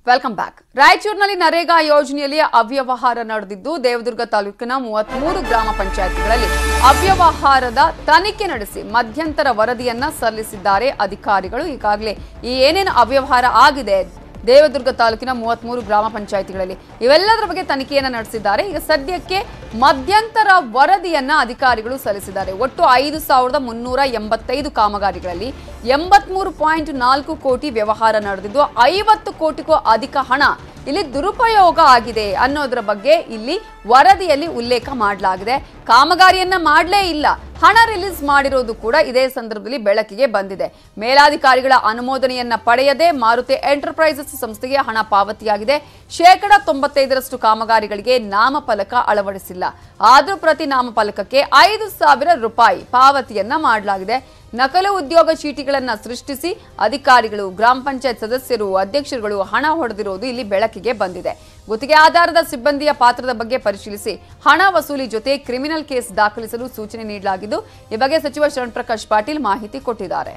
Welcome back ರಾಯಚೂರಿನಲ್ಲಿ ನರೇಗಾ ಯೋಜನೆಯಲ್ಲಿ ಅವ್ಯವಹಾರ ನಡೆದಿದ್ದು ದೇವದುರ್ಗ ತಾಲೂಕಿನ ಮೂವತ್ಮೂರು ಗ್ರಾಮ ಪಂಚಾಯತ್ಗಳಲ್ಲಿ ಅವ್ಯವಹಾರದ ತನಿಖೆ ನಡೆಸಿ ಮಧ್ಯಂತರ ವರದಿಯನ್ನ ಸಲ್ಲಿಸಿದ್ದಾರೆ ಅಧಿಕಾರಿಗಳು ಈಗಾಗಲೇ ಈ ಏನೇನು ಅವ್ಯವಹಾರ ಆಗಿದೆ ದೇವದುರ್ಗ ತಾಲೂಕಿನ ಮೂವತ್ಮೂರು ಗ್ರಾಮ ಪಂಚಾಯತಿಗಳಲ್ಲಿ ಇವೆಲ್ಲದರ ಬಗ್ಗೆ ತನಿಖೆಯನ್ನ ನಡೆಸಿದ್ದಾರೆ ಈಗ ಸದ್ಯಕ್ಕೆ ಮಧ್ಯಂತರ ವರದಿಯನ್ನ ಅಧಿಕಾರಿಗಳು ಸಲ್ಲಿಸಿದ್ದಾರೆ ಒಟ್ಟು ಐದು ಸಾವಿರದ ಮುನ್ನೂರ ಎಂಬತ್ತೈದು ಕಾಮಗಾರಿಗಳಲ್ಲಿ ಎಂಬತ್ಮೂರು ಪಾಯಿಂಟ್ ನಾಲ್ಕು ಕೋಟಿ ವ್ಯವಹಾರ ನಡೆದಿದ್ದು ಐವತ್ತು ಕೋಟಿಗೂ ಅಧಿಕ ಹಣ ಇಲ್ಲಿ ದುರುಪಯೋಗ ಆಗಿದೆ ಅನ್ನೋದರ ಬಗ್ಗೆ ಇಲ್ಲಿ ವರದಿಯಲ್ಲಿ ಉಲ್ಲೇಖ ಮಾಡಲಾಗಿದೆ ಕಾಮಗಾರಿಯನ್ನ ಮಾಡಲೇ ಇಲ್ಲ ಹಣ ರಿಲೀಸ್ ಮಾಡಿರೋದು ಕೂಡ ಇದೇ ಸಂದರ್ಭದಲ್ಲಿ ಬೆಳಕಿಗೆ ಬಂದಿದೆ ಮೇಲಾಧಿಕಾರಿಗಳ ಅನುಮೋದನೆಯನ್ನ ಪಡೆಯದೆ ಮಾರುತಿ ಎಂಟರ್ಪ್ರೈಸಸ್ ಸಂಸ್ಥೆಗೆ ಹಣ ಪಾವತಿಯಾಗಿದೆ ಶೇಕಡ ತೊಂಬತ್ತೈದರಷ್ಟು ಕಾಮಗಾರಿಗಳಿಗೆ ನಾಮಫಲಕ ಅಳವಡಿಸಿಲ್ಲ ಆದ್ರೂ ಪ್ರತಿ ನಾಮಫಲಕಕ್ಕೆ ಐದು ಸಾವಿರ ರೂಪಾಯಿ ಪಾವತಿಯನ್ನ ಮಾಡಲಾಗಿದೆ ನಕಲು ಉದ್ಯೋಗ ಚೀಟಿಗಳನ್ನ ಸೃಷ್ಟಿಸಿ ಅಧಿಕಾರಿಗಳು ಗ್ರಾಮ ಪಂಚಾಯತ್ ಸದಸ್ಯರು ಅಧ್ಯಕ್ಷರುಗಳು ಹಣ ಹೊಡೆದಿರುವುದು ಇಲ್ಲಿ ಬೆಳಕಿಗೆ ಬಂದಿದೆ ಗುತ್ತಿಗೆ ಆಧಾರದ ಸಿಬ್ಬಂದಿಯ ಪಾತ್ರದ ಬಗ್ಗೆ ಪರಿಶೀಲಿಸಿ ಹಣ ವಸೂಲಿ ಜೊತೆ ಕ್ರಿಮಿನಲ್ ಕೇಸ್ ದಾಖಲಿಸಲು ಸೂಚನೆ ನೀಡಲಾಗಿದ್ದು ಈ ಬಗ್ಗೆ ಸಚಿವ ಶರಣ್ ಪ್ರಕಾಶ್ ಪಾಟೀಲ್ ಮಾಹಿತಿ ಕೊಟ್ಟಿದ್ದಾರೆ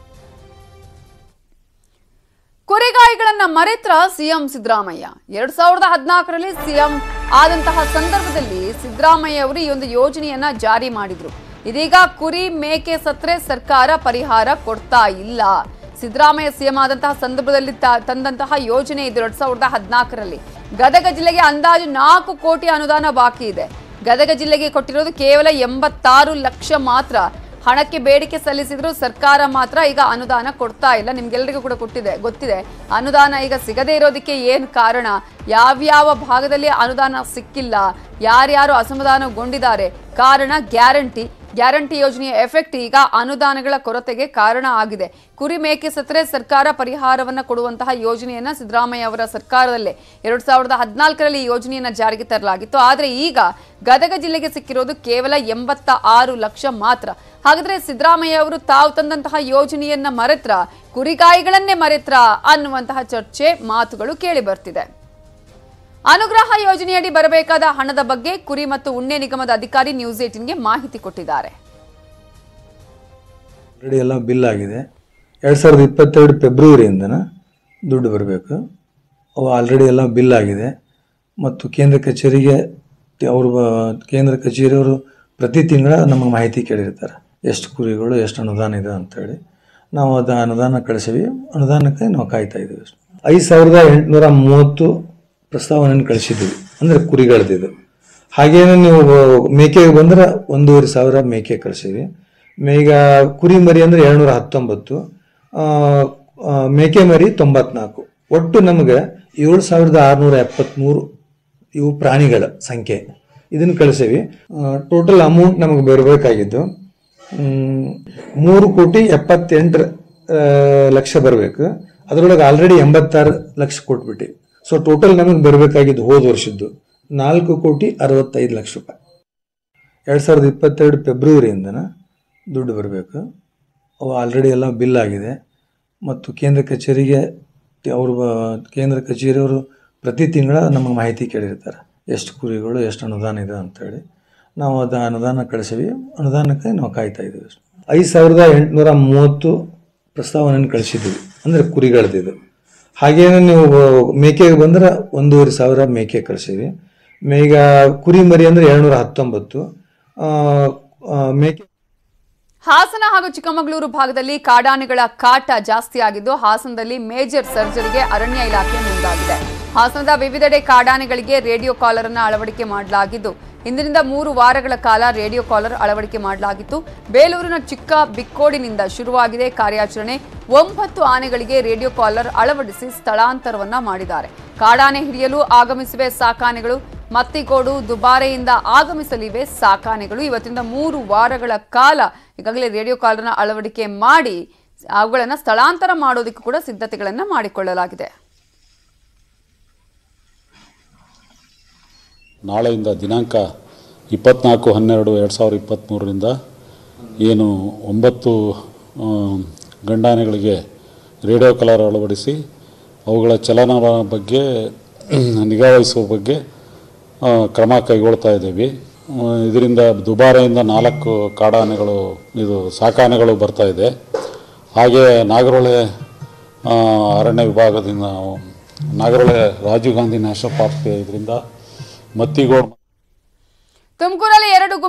ಕುರಿಗಾಯಿಗಳನ್ನ ಮರೆತ್ರ ಸಿಎಂ ಸಿದ್ದರಾಮಯ್ಯ ಎರಡ್ ಸಾವಿರದ ಹದಿನಾಲ್ಕರಲ್ಲಿ ಸಿಎಂ ಆದಂತಹ ಸಂದರ್ಭದಲ್ಲಿ ಸಿದ್ದರಾಮಯ್ಯ ಅವರು ಈ ಒಂದು ಯೋಜನೆಯನ್ನ ಜಾರಿ ಮಾಡಿದ್ರು ಇದೀಗ ಕುರಿ ಮೇಕೆ ಸತ್ರೆ ಸರ್ಕಾರ ಪರಿಹಾರ ಕೊಡ್ತಾ ಇಲ್ಲ ಸಿದ್ದರಾಮಯ್ಯ ಸಿಎಂ ಆದಂತಹ ಸಂದರ್ಭದಲ್ಲಿ ತ- ತಂದಂತಹ ಯೋಜನೆ ಇದು ಎರಡ್ ಸಾವಿರದ ಹದಿನಾಲ್ಕರಲ್ಲಿ ಗದಗ ಜಿಲ್ಲೆಗೆ ಅಂದಾಜು ನಾಲ್ಕು ಕೋಟಿ ಅನುದಾನ ಬಾಕಿ ಇದೆ ಗದಗ ಜಿಲ್ಲೆಗೆ ಕೊಟ್ಟಿರೋದು ಕೇವಲ ಎಂಬತ್ತಾರು ಲಕ್ಷ ಮಾತ್ರ ಹಣಕ್ಕೆ ಬೇಡಿಕೆ ಸಲ್ಲಿಸಿದ್ರು ಸರ್ಕಾರ ಮಾತ್ರ ಈಗ ಅನುದಾನ ಕೊಡ್ತಾ ಇಲ್ಲ ನಿಮ್ಗೆಲ್ಲರಿಗೂ ಕೂಡ ಕೊಟ್ಟಿದೆ ಗೊತ್ತಿದೆ ಅನುದಾನ ಈಗ ಸಿಗದೇ ಇರೋದಕ್ಕೆ ಏನು ಕಾರಣ ಯಾವ್ಯಾವ ಭಾಗದಲ್ಲಿ ಅನುದಾನ ಸಿಕ್ಕಿಲ್ಲ ಯಾರ್ಯಾರು ಅಸಮಾಧಾನಗೊಂಡಿದ್ದಾರೆ ಕಾರಣ ಗ್ಯಾರಂಟಿ ಗ್ಯಾರಂಟಿ ಯೋಜನೆಯ ಎಫೆಕ್ಟ್ ಈಗ ಅನುದಾನಗಳ ಕೊರತೆಗೆ ಕಾರಣ ಆಗಿದೆ ಕುರಿ ಮೇಕೆ ಸತ್ರೆ ಸರ್ಕಾರ ಪರಿಹಾರವನ್ನ ಕೊಡುವಂತಹ ಯೋಜನೆಯನ್ನ ಸಿದ್ದರಾಮಯ್ಯ ಅವರ ಸರ್ಕಾರದಲ್ಲೇ ಎರಡ್ ಸಾವಿರದ ಹದಿನಾಲ್ಕರಲ್ಲಿ ಈ ಯೋಜನೆಯನ್ನ ಜಾರಿಗೆ ತರಲಾಗಿತ್ತು ಆದ್ರೆ ಈಗ ಗದಗ ಜಿಲ್ಲೆಗೆ ಸಿಕ್ಕಿರೋದು ಕೇವಲ ಎಂಬತ್ತ ಆರು ಲಕ್ಷ ಮಾತ್ರ ಹಾಗಾದ್ರೆ ಸಿದ್ದರಾಮಯ್ಯ ಅವರು ತಾವು ತಂದಂತಹ ಯೋಜನೆಯನ್ನ ಮರೆತ್ರ ಕುರಿಗಾಯಿಗಳನ್ನೇ ಮರೆತ್ರ ಅನ್ನುವಂತಹ ಚರ್ಚೆ ಮಾತುಗಳು ಕೇಳಿ ಬರ್ತಿದೆ ಅನುಗ್ರಹ ಯೋಜನೆಯಡಿ ಬರಬೇಕಾದ ಹಣದ ಬಗ್ಗೆ ಕುರಿ ಮತ್ತು ಉಣ್ಣೆ ನಿಗಮದ ಅಧಿಕಾರಿ ನ್ಯೂಸ್ ಏಟಿನ್ಗೆ ಮಾಹಿತಿ ಕೊಟ್ಟಿದ್ದಾರೆ ಆಲ್ರೆಡಿ ಎಲ್ಲ ಬಿಲ್ ಆಗಿದೆ ಎರಡು ಸಾವಿರದ ಇಪ್ಪತ್ತೆರಡು ಫೆಬ್ರವರಿಯಿಂದನ ದುಡ್ಡು ಬರಬೇಕು ಅವು ಆಲ್ರೆಡಿ ಎಲ್ಲ ಬಿಲ್ ಆಗಿದೆ ಮತ್ತು ಕೇಂದ್ರ ಕಚೇರಿಗೆ ಅವರು ಕೇಂದ್ರ ಕಚೇರಿಯವರು ಪ್ರತಿ ತಿಂಗಳ ನಮಗೆ ಮಾಹಿತಿ ಕೇಳಿರ್ತಾರೆ ಎಷ್ಟು ಕುರಿಗಳು ಎಷ್ಟು ಅನುದಾನ ಇದೆ ಅಂತೇಳಿ ನಾವು ಅದು ಅನುದಾನ ಕಳಿಸೀವಿ ಅನುದಾನಕ್ಕೆ ನಾವು ಕಾಯ್ತಾ ಇದ್ದೀವಿ ಅಷ್ಟೇ. ಐದು ಸಾವಿರದ ಎಂಟುನೂರ ಮೂವತ್ತು ಪ್ರಸ್ತಾವನೆಯನ್ನು ಕಳಿಸಿದ್ದೀವಿ ಅಂದರೆ ಕುರಿಗಳದಿದು ಹಾಗೇನೆ ನೀವು ಮೇಕೆಗೆ ಬಂದ್ರೆ ಒಂದೂವರೆ ಸಾವಿರ ಮೇಕೆ ಕಳಿಸಿವಿ ಈಗ ಕುರಿ ಮರಿ ಅಂದರೆ ಏಳ್ನೂರ ಹತ್ತೊಂಬತ್ತು ಆ, ಆ, ಮೇಕೆ ಮರಿ ತೊಂಬತ್ನಾಲ್ಕು ಒಟ್ಟು ನಮಗೆ ಏಳು ಸಾವಿರದ ಆರುನೂರ ಎಪ್ಪತ್ತ್ಮೂರು ಇವು ಪ್ರಾಣಿಗಳ ಸಂಖ್ಯೆ ಇದನ್ನು ಕಳಿಸೀವಿ ಟೋಟಲ್ ಅಮೌಂಟ್ ನಮಗೆ ಬರಬೇಕಾಗಿದ್ದು ಮ್, ಮೂರು ಕೋಟಿ ಎಪ್ಪತ್ತೆಂಟು ಆ, ಲಕ್ಷ ಬರಬೇಕು ಅದರೊಳಗೆ ಆಲ್ರೆಡಿ ಎಂಬತ್ತಾರು ಲಕ್ಷ ಕೊಟ್ಬಿಟ್ಟು ಸೊ ಟೋಟಲ್ ನಮಗೆ ಬರಬೇಕಾಗಿದ್ದು ಹೋದ ವರ್ಷದ್ದು ನಾಲ್ಕು ಕೋಟಿ ಅರವತ್ತೈದು ಲಕ್ಷ ರೂಪಾಯಿ ಎರಡು ಸಾವಿರದ ಇಪ್ಪತ್ತೆರಡು ಫೆಬ್ರವರಿಯಿಂದನ ದುಡ್ಡು ಬರಬೇಕು ಅವು ಆಲ್ರೆಡಿ ಎಲ್ಲ ಬಿಲ್ ಆಗಿದೆ ಮತ್ತು ಕೇಂದ್ರ ಕಚೇರಿಗೆ ಅವರು ಕೇಂದ್ರ ಕಚೇರಿಯವರು ಪ್ರತಿ ತಿಂಗಳ ನಮಗೆ ಮಾಹಿತಿ ಕೇಳಿರ್ತಾರೆ ಎಷ್ಟು ಕುರಿಗಳು ಎಷ್ಟು ಅನುದಾನ ಇದೆ ಅಂತೇಳಿ ನಾವು ಅದು ಅನುದಾನ ಕಳಿಸೀವಿ ಅನುದಾನಕ್ಕೆ ನಾವು ಕಾಯ್ತಾ ಇದ್ದೀವಿ ಅಷ್ಟೇ. ಐದು ಸಾವಿರದ ಎಂಟುನೂರ ಮೂವತ್ತು ಪ್ರಸ್ತಾವನೆಯನ್ನು ಕಳಿಸಿದ್ದೀವಿ ಅಂದರೆ ಕುರಿಗಳದಿದು ಹಾಗೇನೆ ನೀವು ಮೇಕೆಗೆ ಬಂದ್ರೆ ಒಂದೂವರೆ ಸಾವಿರ ಮೇಕೆ ಕಳಿಸೀವಿ ಈಗ ಕುರಿ ಮರಿ ಅಂದರೆ ಏಳ್ನೂರ ಹತ್ತೊಂಬತ್ತು ಆ, ಆ, ಮೇಕೆ ಹಾಸನ ಹಾಗೂ ಚಿಕ್ಕಮಗಳೂರು ಭಾಗದಲ್ಲಿ ಕಾಡಾನೆಗಳ ಕಾಟ ಜಾಸ್ತಿ ಆಗಿದ್ದು ಹಾಸನದಲ್ಲಿ ಮೇಜರ್ ಸರ್ಜರಿಗೆ ಅರಣ್ಯ ಇಲಾಖೆ ಮುಂದಾಗಿದೆ ಹಾಸನದ ವಿವಿಧೆಡೆ ಕಾಡಾನೆಗಳಿಗೆ ರೇಡಿಯೋ ಕಾಲರ್ ಅನ್ನು ಅಳವಡಿಕೆ ಮಾಡಲಾಗಿದ್ದು ಇಂದಿನಿಂದ ಮೂರು ವಾರಗಳ ಕಾಲ ರೇಡಿಯೋ ಕಾಲರ್ ಅಳವಡಿಕೆ ಮಾಡಲಾಗಿತ್ತು ಬೇಲೂರಿನ ಚಿಕ್ಕ ಬಿಕ್ಕೋಡಿನಿಂದ ಶುರುವಾಗಿದೆ ಕಾರ್ಯಾಚರಣೆ ಒಂಬತ್ತು ಆನೆಗಳಿಗೆ ರೇಡಿಯೋ ಕಾಲರ್ ಅಳವಡಿಸಿ ಸ್ಥಳಾಂತರವನ್ನ ಮಾಡಿದ್ದಾರೆ ಕಾಡಾನೆ ಹಿಡಿಯಲು ಆಗಮಿಸಿವೆ ಸಾಕಾನೆಗಳು ಮತ್ತಿಗೋಡು ದುಬಾರೆಯಿಂದ ಆಗಮಿಸಲಿವೆ ಸಾಕಾನೆಗಳು ಇವತ್ತಿಂದ ಮೂರು ವಾರಗಳ ಕಾಲ ಈಗಾಗಲೇ ರೇಡಿಯೋ ಕಾಲರ್ನ ಅಳವಡಿಕೆ ಮಾಡಿ ಅವುಗಳನ್ನು ಸ್ಥಳಾಂತರ ಮಾಡೋದಕ್ಕೂ ಕೂಡ ಸಿದ್ಧತೆಗಳನ್ನು ಮಾಡಿಕೊಳ್ಳಲಾಗಿದೆ ನಾಳೆಯಿಂದ ದಿನಾಂಕ ಇಪ್ಪತ್ನಾಲ್ಕು ಹನ್ನೆರಡು ಎರಡು ಸಾವಿರದ ಇಪ್ಪತ್ತ್ಮೂರರಿಂದ ಏನು ಒಂಬತ್ತು ಆ, ಗಂಡಾನೆಗಳಿಗೆ ರೇಡಿಯೋ ಕಲರ್ ಅಳವಡಿಸಿ ಅವುಗಳ ಚಲನದ ಬಗ್ಗೆ ನಿಗಾವಹಿಸುವ ಬಗ್ಗೆ ಆ, ಕ್ರಮ ಕೈಗೊಳ್ತಾ ಇದ್ದೀವಿ ಆ, ಇದರಿಂದ ದುಬಾರೆಯಿಂದ ನಾಲ್ಕು ಕಾಡಾನೆಗಳು ಇದು ಸಾಕಾನೆಗಳು ಬರ್ತಾ ಇದೆ ಹಾಗೆ ನಾಗರಹೊಳೆ ಆ, ಅರಣ್ಯ ವಿಭಾಗದಿಂದ ನಾಗರಹೊಳೆ ರಾಜೀವ್ ಗಾಂಧಿ ನ್ಯಾಷನಲ್ ಪಾರ್ಕ್ ಇದರಿಂದ ಮತ್ತಿಗೋಡ್ ತುಮಕೂರಲ್ಲಿ ಎರಡು